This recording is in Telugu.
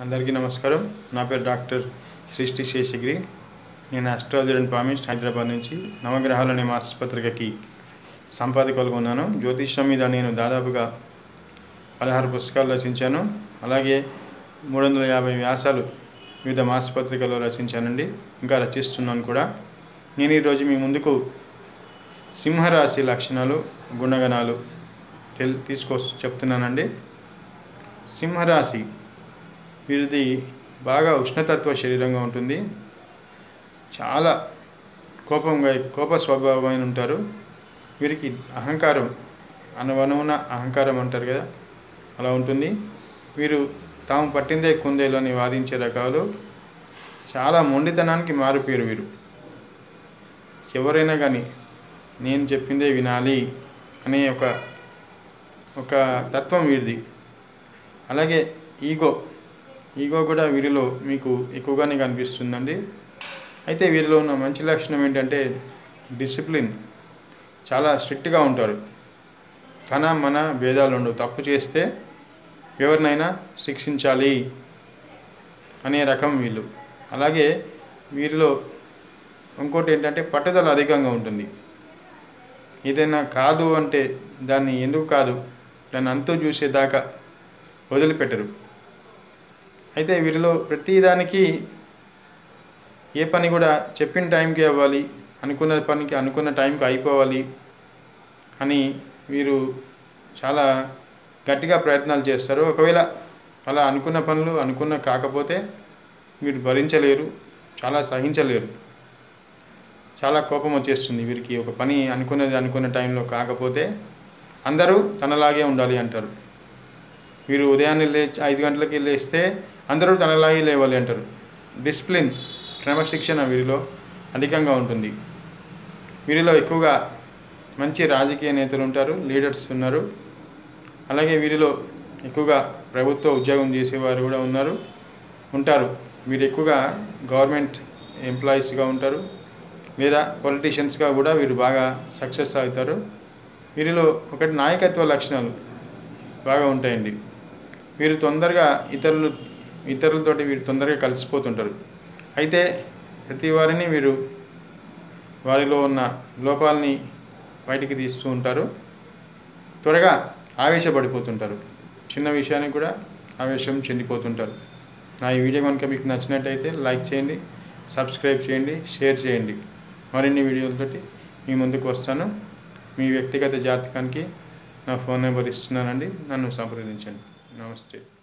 అందరికీ నమస్కారం నా పేరు డాక్టర్ సృష్టి శేషగిరి నేను అస్ట్రాలజర్ అండ్ పామిస్ట్ హైదరాబాద్ నుంచి నవగ్రహాలు అనే మాసపత్రికకి సంపాదకులుగా ఉన్నాను జ్యోతిష్యం మీద నేను దాదాపుగా పదహారు పుస్తకాలు రచించాను అలాగే మూడు వందల యాభై వ్యాసాలు వివిధ మాసపత్రికల్లో రచించానండి ఇంకా రచిస్తున్నాను కూడా నేను ఈరోజు మీ ముందుకు సింహరాశి లక్షణాలు గుణగణాలు తెల్ తీసుకో చెప్తున్నానండి సింహరాశి వీరిది బాగా ఉష్ణతత్వ శరీరంగా ఉంటుంది చాలా కోపంగా కోప స్వభావమైన ఉంటారు వీరికి అహంకారం అనువనువున అహంకారం అంటారు కదా అలా ఉంటుంది వీరు తాము పట్టిందే కుందేలు అని వాదించే రకాలు చాలా మొండితనానికి మారుపేరు వీరు ఎవరైనా కానీ నేను చెప్పిందే వినాలి అనే ఒక ఒక తత్వం వీరిది అలాగే ఈగో ఈగో కూడా వీరిలో మీకు ఎక్కువగానే కనిపిస్తుందండి అయితే వీరిలో ఉన్న మంచి లక్షణం ఏంటంటే డిసిప్లిన్ చాలా స్ట్రిక్ట్గా ఉంటారు తన మన భేదాలు ఉండవు తప్పు చేస్తే ఎవరినైనా శిక్షించాలి అనే రకం వీళ్ళు అలాగే వీరిలో ఇంకోటి ఏంటంటే పట్టుదల అధికంగా ఉంటుంది ఏదైనా కాదు అంటే దాన్ని ఎందుకు కాదు దాన్ని అంతూ చూసేదాకా వదిలిపెట్టరు అయితే వీరిలో ప్రతిదానికి ఏ పని కూడా చెప్పిన టైంకి అవ్వాలి అనుకున్న పనికి అనుకున్న టైంకి అయిపోవాలి అని వీరు చాలా గట్టిగా ప్రయత్నాలు చేస్తారు ఒకవేళ అలా అనుకున్న పనులు అనుకున్న కాకపోతే వీరు భరించలేరు చాలా సహించలేరు చాలా కోపం వచ్చేస్తుంది వీరికి ఒక పని అనుకున్నది అనుకున్న టైంలో కాకపోతే అందరూ తనలాగే ఉండాలి అంటారు వీరు ఉదయాన్నే లేచి ఐదు గంటలకి లేస్తే అందరూ తనలాగే లేవాలి అంటారు డిసిప్లిన్ క్రమశిక్షణ వీరిలో అధికంగా ఉంటుంది వీరిలో ఎక్కువగా మంచి రాజకీయ నేతలు ఉంటారు లీడర్స్ ఉన్నారు అలాగే వీరిలో ఎక్కువగా ప్రభుత్వ ఉద్యోగం చేసేవారు కూడా ఉన్నారు ఉంటారు వీరు ఎక్కువగా గవర్నమెంట్ ఎంప్లాయీస్గా ఉంటారు లేదా పొలిటీషియన్స్గా కూడా వీరు బాగా సక్సెస్ అవుతారు వీరిలో ఒకటి నాయకత్వ లక్షణాలు బాగా ఉంటాయండి వీరు తొందరగా ఇతరులు ఇతరులతోటి వీరు తొందరగా కలిసిపోతుంటారు అయితే ప్రతి వారిని వీరు వారిలో ఉన్న లోపాలని బయటికి తీస్తూ ఉంటారు త్వరగా ఆవేశపడిపోతుంటారు చిన్న విషయానికి కూడా ఆవేశం చెందిపోతుంటారు నా ఈ వీడియో కనుక మీకు నచ్చినట్టయితే లైక్ చేయండి సబ్స్క్రైబ్ చేయండి షేర్ చేయండి మరిన్ని వీడియోలతోటి మీ ముందుకు వస్తాను మీ వ్యక్తిగత జాతకానికి నా ఫోన్ నెంబర్ ఇస్తున్నానండి నన్ను సంప్రదించండి నమస్తే